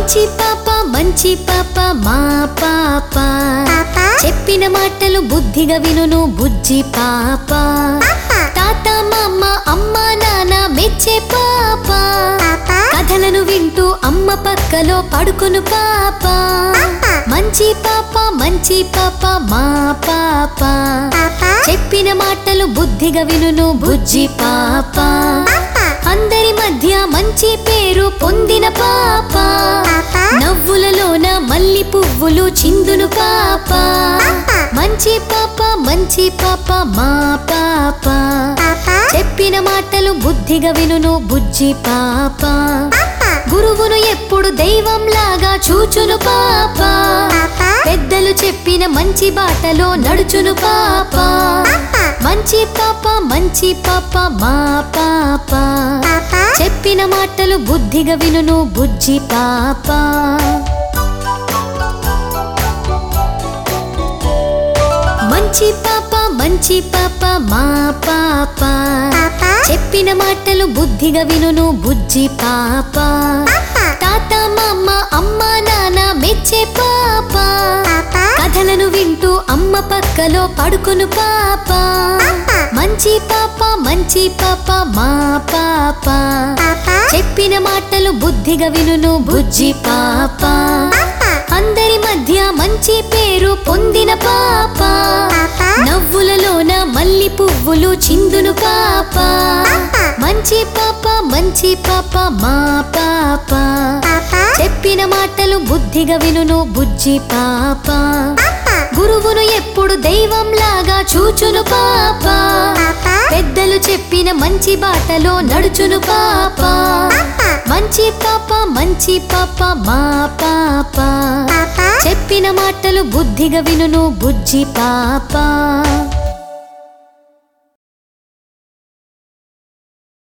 మంచి పాప మంచి పాప మా పాప పాప చెప్పిన మాటలు బుద్ధిగా వినును బుజ్జి పాప తాత మామ అమ్మ నాన్న మెచ్చే పాప పాప కథలను వింటూ అమ్మ పక్కలో పడుకును పాప మంచి పాప మంచి పాప మా పాప పాప చెప్పిన మాటలు బుద్ధిగా వినును బుజ్జి పాప అందరి మధ్య మంచి పేరు పొందిన పాప పాప నవ్వులలోన మల్లి పువ్వులు చిందును పాప మంచి పాప మంచి పాప మా పాప పాప చెప్పిన మాటలు బుద్ధిగా వినును బుజ్జి పాప గురువును ఎప్పుడు దైవంలాగా చూచును పాప పెద్దలు చెప్పిన మంచి బాటలో నడుచును పాప మంచి పాప మంచి పాప మా పాప పాప చెప్పిన మాటలు బుద్ధిగా వినును బుజ్జి పాప మంచి పాప మంచి పాప మా పాప పాప చెప్పిన మాటలు బుద్ధిగా వినును బుజ్జి పాప తాత మామ అమ్మ నాన్న మెచ్చే పాప పాప కథలను వింటూ అమ్మ పక్కలో పడుకును పాప మంచి పాప మంచి పాప మా పాప పాప చెప్పిన మాటలు బుద్ధిగా వినును బుజ్జి పాప అందరి మధ్య మంచి పేరు పొందిన పాప నవ్వులలోన మల్లి పువ్వులు చిందును పాప మంచి పాప మంచి పాప మా పాప పాప చెప్పిన మాటలు బుద్ధిగా వినును బుజ్జి పాప గురువును ఎప్పుడు దైవంలాగా చూచును పాప పెద్దలు చెప్పిన మంచి బాటలో నడుచును పాప మంచి పాప మంచి పాప మా పాప పాప చెప్పిన మాటలు బుద్ధిగా వినును బుజ్జి పాప